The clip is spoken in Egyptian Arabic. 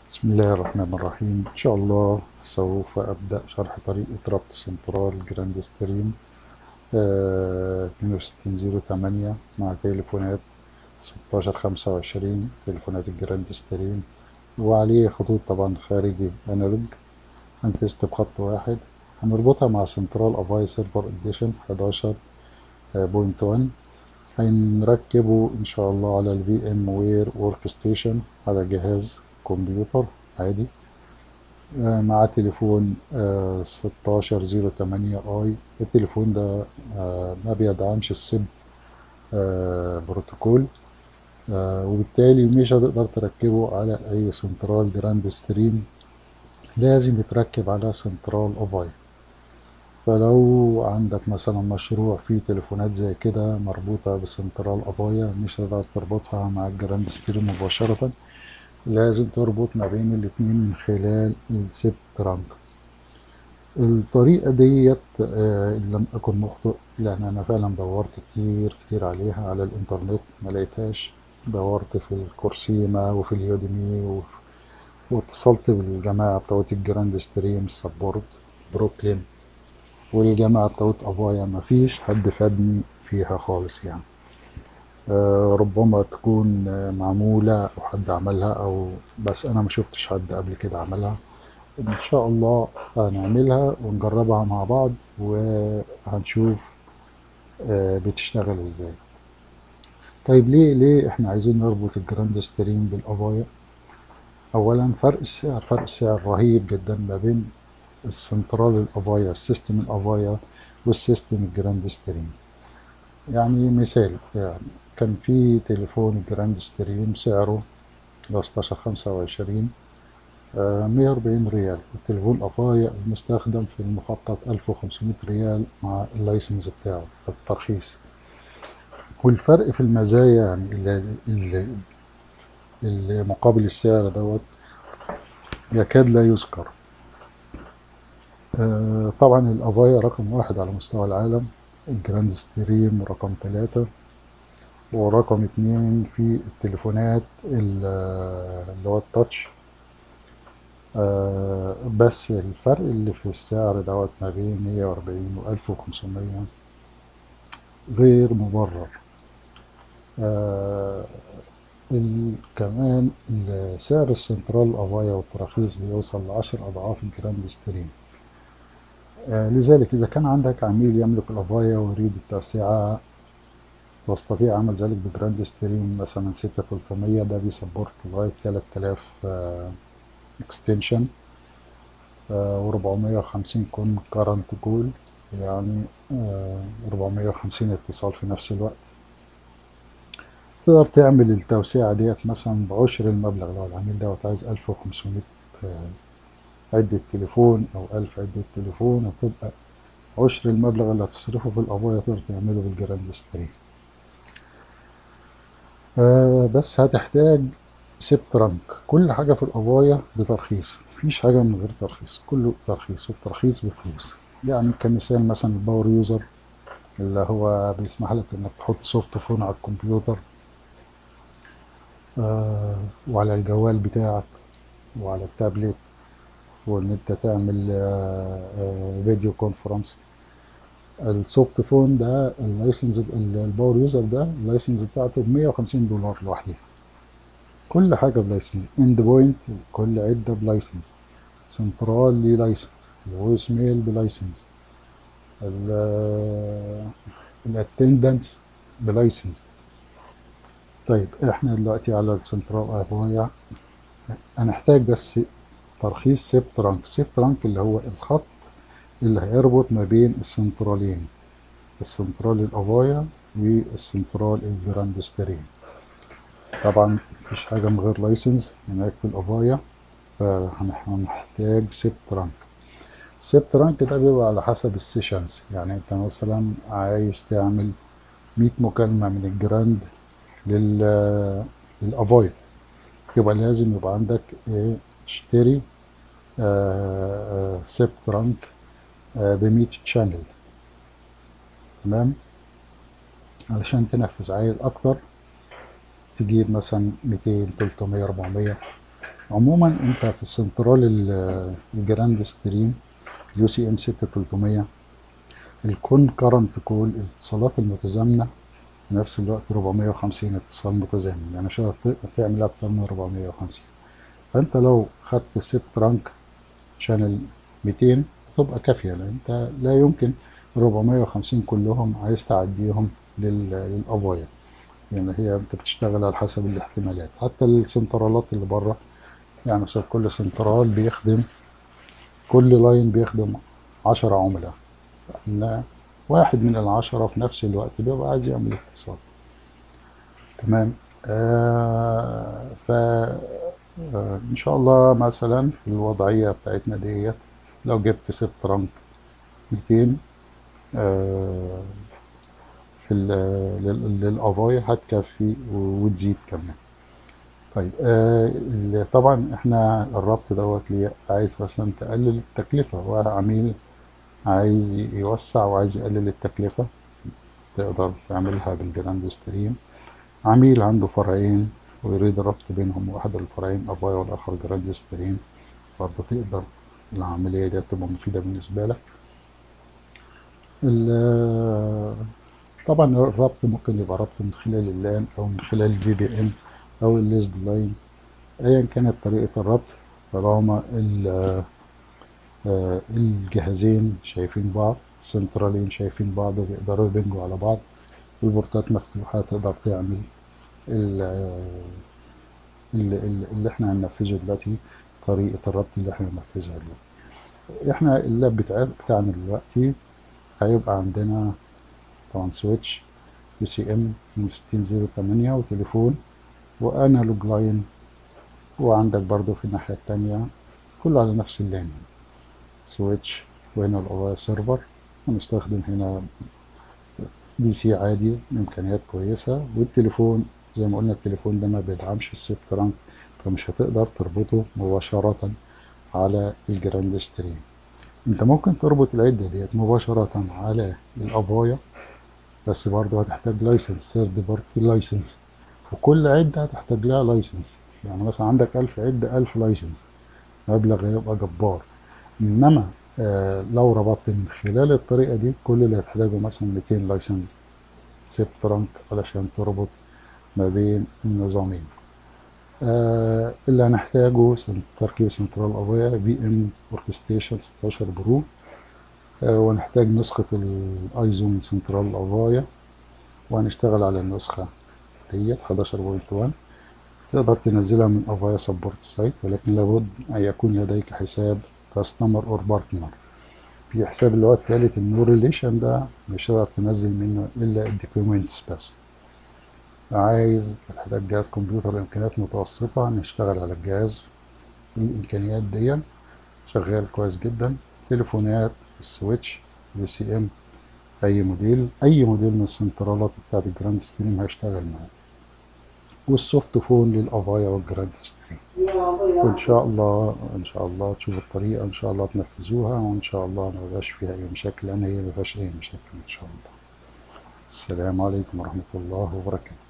بسم الله الرحمن الرحيم إن شاء الله سوف أبدأ شرح طريقة ربط سنترال جراند ستريم اتنين وستين زيرو تمانية مع تليفونات ستاشر خمسة وعشرين تليفونات الجراند ستريم وعليه خطوط طبعا خارجي أنالوج هنتست بخط واحد هنربطها مع سنترال أفاي سيرفر اديشن حداشر بوينت وان هنركبه إن شاء الله على الفي ام وير ورك ستيشن على جهاز كمبيوتر عادي آه، مع تليفون ستاشر زيرو تمانية اي التليفون ده آه، ما بيدعمش السب آه، بروتوكول وبالتالي مش هتقدر تركبه على اي سنترال جراند ستريم لازم يتركب على سنترال اوفاي فلو عندك مثلا مشروع فيه تليفونات زي كده مربوطة بسنترال افايا مش هتقدر تربطها مع الجراند ستريم مباشرة لازم تربط ما بين الاتنين من خلال السيب ترانك الطريقة ديت آه، إن لم أكن مخطئ لأن أنا فعلا دورت كتير كتير عليها على الإنترنت ما لقيتهاش دورت في الكورسيما وفي اليوديمي وف- واتصلت بالجماعة بتوع الجراند ستريم سبورت بروكلين والجماعة بتوع أفايا مفيش حد فادني فيها خالص يعني آه، ربما تكون آه، معمولة أو حد عملها أو بس أنا ما شفتش حد قبل كده عملها إن شاء الله هنعملها ونجربها مع بعض وهنشوف آه، بتشتغل إزاي طيب ليه ليه إحنا عايزين نربط الجراند ستريم بالأفايا أولا فرق السعر فرق السعر رهيب جدا ما بين السنترال الأفايا السيستم الأفايا والسيستم الجراند ستريم يعني مثال يعني كان في تليفون جراند ستريم سعره 15 25 مية وأربعين ريال التليفون أفايا المستخدم في المخطط 1500 ريال مع اللايسنس بتاعه الترخيص والفرق في المزايا يعني اللي, اللي, اللي مقابل السعر دوت يكاد لا يذكر آه، طبعا الأفايا رقم واحد على مستوى العالم الجراند ستريم رقم ثلاثة ورقم اتنين في التليفونات ال- اللي هو التاتش آه، بس الفرق اللي في السعر دوت ما بين 140 و 1500 غير مبرر آه، ال- كمان ال- سعر السنترال افايا والتراخيص بيوصل لعشر أضعاف الجراند ستريم آه، لذلك إذا كان عندك عميل يملك الافايا ويريد التوسعة تستطيع عمل ذلك بجراند ستريم مثلا 6300 ده بيسبورت لغاية 3000 اكستنشن و450 كون كارنت جول يعني آه، 450 اتصال في نفس الوقت تقدر تعمل التوسعة ديت مثلا بعشر المبلغ لو العميل دوت عايز 1500 آه، عدة تليفون أو 1000 عدة تليفون هتبقى عشر المبلغ اللي هتصرفه في الأبوية تقدر تعمله بالجراند ستريم آه بس هتحتاج سيب ترانك كل حاجة في القضايا بترخيص مفيش حاجة من غير ترخيص كله ترخيص والترخيص بفلوس يعني كمثال مثلا الباور يوزر اللي هو بيسمح لك انك تحط سوفت فون على الكمبيوتر آه وعلى الجوال بتاعك وعلى التابلت وان انت تعمل آه آه فيديو كونفرنس السوفت فون ده اللايسنس الباور يوزر ده اللايسنس بتاعته ب 150 دولار لوحدها كل حاجة بلايسنس اند بوينت كل عدة بلايسنس سنترال ليه لايسنس الفويس ميل بلايسنس الاتندنس بلايسنس طيب احنا دلوقتي على السنترال افويا هنحتاج بس ترخيص سيب ترانك سيب ترانك اللي هو الخط اللي هيربط ما بين السنترالين السنترال الافايا والسنترال الجراند ستريم طبعا مفيش حاجة من غير لايسنس هناك في القضايا فهنحتاج سيب ترانك السيب ترانك ده بيبقى على حسب السيشنز يعني انت مثلا عايز تعمل 100 مكالمة من الجراند لل للأفايا يبقى لازم يبقى عندك ايه تشتري آه، آه، سيب ترانك ب 100 شانل تمام علشان تنفذ عايز اكتر تجيب مثلا 200 300 400 عموما انت في السنترال ال- الجراند ستريم يو سي ام 6300 الكون كرنت كول الاتصالات المتزامنة في نفس الوقت 450 اتصال متزامن يعني مش هتقدر تعمل اكتر من 450 فانت لو خدت السيب ترانك شانل 200 تبقى كافية لان انت لا يمكن 450 كلهم عايز تعديهم لل- للأباية يعني هي انت بتشتغل على حسب الاحتمالات حتى السنترالات اللي بره يعني مثلا كل سنترال بيخدم كل لاين بيخدم عشرة عملاء ان واحد من العشرة في نفس الوقت بيبقى عايز يعمل اتصال تمام آه ف آه ان شاء الله مثلا في الوضعية بتاعتنا ديت لو جبت ست رانك 200 آه في ال- لل- للقضايا هتكفي وتزيد كمان طيب آه ال- طبعا احنا الربط دوت ليه عايز مثلا تقلل التكلفة وعميل عايز يوسع وعايز يقلل التكلفة تقدر تعملها بالجراند ستريم عميل عنده فرعين ويريد الربط بينهم واحد الفرعين افاي والاخر جراند ستريم برضه تقدر العملية دي تبقى مفيدة بالنسبة لك ال- طبعا الربط ممكن يبقى ربط من خلال اللان او من خلال الفي بي ان او الليزد لاين ايا كانت طريقة الربط طالما ال- آه، الجهازين شايفين بعض سنترالين شايفين بعض ويقدروا يبنجوا على بعض والبورتات مفتوحة تقدر تعمل ال- ال- ال- اللي احنا هننفذه دلوقتي طريقة الربط اللي احنا هننفذها دلوقتي احنا اللاب بتاع- بتاعنا دلوقتي هيبقى عندنا طبعا سويتش يو سي ام 6208 وتليفون وانالوج لاين وعندك برضو في الناحية التانية كله على نفس اللان سويتش وهنا الاو سيرفر ونستخدم هنا بي سي عادي بامكانيات كويسة والتليفون زي ما قلنا التليفون ده ما بيدعمش السيب ترانك فمش هتقدر تربطه مباشرة على الجراند ستريم انت ممكن تربط العدة ديت مباشرة على الاباية بس برضه هتحتاج لايسنس سيرد بارتي لايسنس وكل عدة هتحتاج لها لايسنس يعني مثلا عندك ألف عدة ألف لايسنس مبلغ هيبقى جبار إنما آه لو ربطت من خلال الطريقة دي كل اللي هتحتاجه مثلا 200 لايسنس سيب ترانك علشان تربط ما بين النظامين آه اللي هنحتاجه سن- تركيب سنترال أباية بي ام وركستيشن 16 برو آه ونحتاج نسخة الايزو من سنترال أباية وهنشتغل على النسخة ديت 11.1 تقدر تنزلها من افايا سبورت سايت ولكن لابد ان يكون لديك حساب كاستمر اور بارتنر في حساب اللي هو التالت النو ريليشن ده مش هتقدر تنزل منه الا الدوكيومنتس بس عايز تحتاج جهاز كمبيوتر امكانيات متوسطة نشتغل على الجهاز بالامكانيات دي شغال كويس جدا تليفونات السويتش يو سي ام اي موديل اي موديل من السنترالات بتاعت الجراند ستريم هيشتغل معاه والسوفت فون للافايا والجراند ستريم وان شاء الله ان شاء الله تشوفوا الطريقه ان شاء الله تنفذوها وان شاء الله ما يبقاش فيها اي مشاكل لان هي ما فيهاش اي مشاكل ان شاء الله السلام عليكم ورحمه الله وبركاته